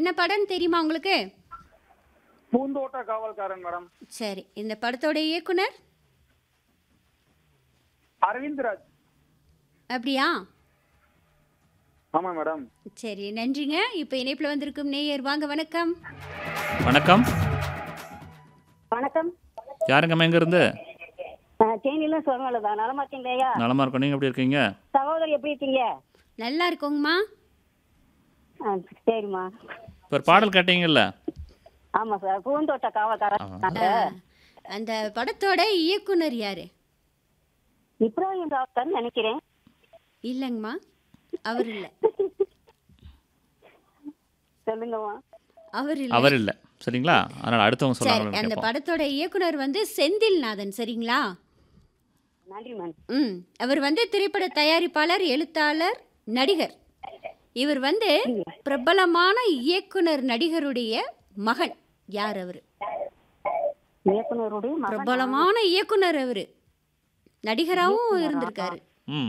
என்ன படம்னு தெரியுமா உங்களுக்கு பூந்தோட்ட காவல்காரன் மேடம் சரி இந்த படத்தோட இயக்குனர் அரவிந்த் ராஜ் அப்படியா ஆமா மேடம் சரி நன்றிங்க இப்போ இணைப்பில் வந்திருக்கும் நேயர் வாங்க வணக்கம் வணக்கம் வணக்கம் யாருங்கம்மா எங்கேருந்து தேனியில சொல்லுங்களா நலமா இருக்கீங்களா நலமா இருக்கோம் நீங்கள் எப்படி இருக்கீங்க சகோதரி எப்படி இருக்கீங்க நல்லா இருக்கோங்கம்மா ஆ, சரிம்மா இப்போ ஒரு பாடல் கேட்டீங்கல்ல ஆமா சார் பூந்தோட்ட காவல்காரன் ஆ, அந்த படத்தோட இயக்குனர் யாரு இப்ராஹிம் ராவுத்தர் நினைக்கிறேன் இல்லைங்கம்மா அவர் இல்லை சொல்லுங்கம்மா அவர் இல்லை அவர் இல்லை சரிங்களா அதனால் அடுத்தவங்க சரி சொன்னாங்க அந்த கேட்போம் படத்தோட இயக்குனர் வந்து செந்தில்நாதன் சரிங்களா நன்றி மேம் ம் அவர் வந்து திரைப்பட தயாரிப்பாளர் எழுத்தாளர் நடிகர் இவர் வந்து பிரபலமான இயக்குனர் நடிகருடைய மகன் யார் அவர் இயக்குனருடைய மகன் பிரபலமான இயக்குனர் அவர் நடிகராகவும் இருந்திருக்காரு ம்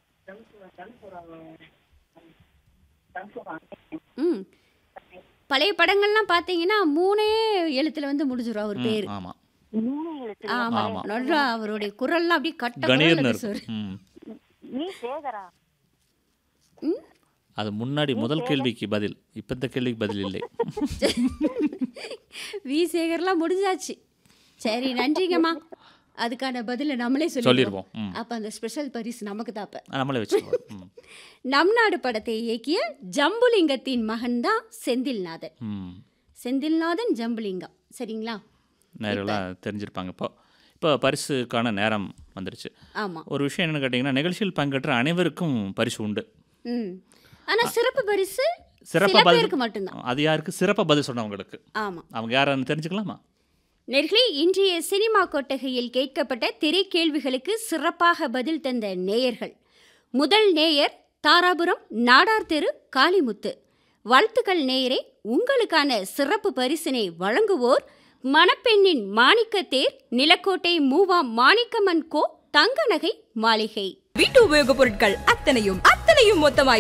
ம் பழைய படங்கள்லாம் பார்த்தீங்கன்னா மூணே எழுத்துல வந்து முடிஞ்சிடும் அவர் பேர் ஆமாம் மூணு எழுத்து ஆமா ஆமா. நல்லா அவருடைய குரல்லாம் அப்படியே கட்ட குரல்ல கணீர்னு பேசுவாரு. இருக்கும் ம் நீ சேகரா ம் அது முன்னாடி முதல் கேள்விக்கு பதில் இப்போ இந்த கேள்விக்கு பதில் இல்லை வி சேகர்லாம் முடிஞ்சாச்சு சரி நன்றிங்கம்மா அதுக்கான பதிலை நம்மளே சொல்லிடுவோம் சொல்லிடுவோம் ம் அப்போ அந்த ஸ்பெஷல் பரிசு நமக்கு தான் அப்ப. நம்மளே வச்சுக்குவோம் ம் நம் நாடு படத்தை இயக்கிய ஜம்புலிங்கத்தின் மகன் தான் செந்தில்நாதன் ம் செந்தில்நாதன் ஜம்புலிங்கம் சரிங்களா நேரெல்லாம் தெரிஞ்சிருப்பாங்க இப்போ இப்போ பரிசுக்கான நேரம் வந்துருச்சு ஆமா ஒரு விஷயம் என்னென்னு கேட்டிங்கன்னா நிகழ்ச்சியில் பங்கேற்ற அனைவருக்கும் பரிசு உண்டு ம் ஆனா சிறப்பு பரிசு சிறப்பாக சில பேருக்கு பதில் மட்டும்தான் அது யாருக்கு சிறப்பாக பதில் சொன்னவங்களுக்கு ஆமா அவங்க யாருன்னு தெரிஞ்சுக்கலாமா நேர்களே இன்றைய சினிமா கொட்டகையில் கேட்கப்பட்ட திரை கேள்விகளுக்கு சிறப்பாக பதில் தந்த நேயர்கள் முதல் நேயர் தாராபுரம் நாடார் தெரு காளிமுத்து வாழ்த்துக்கள் நேயரே உங்களுக்கான சிறப்பு பரிசினை வழங்குவோர் மணப்பெண்ணின் மாணிக்கத்தேர் நிலக்கோட்டை மூவா மாணிக்கமன் கோ தங்க நகை மாளிகை வீட்டு உபயோகப் பொருட்கள் அத்தனையும் அத்தனையும் மொத்தமாய்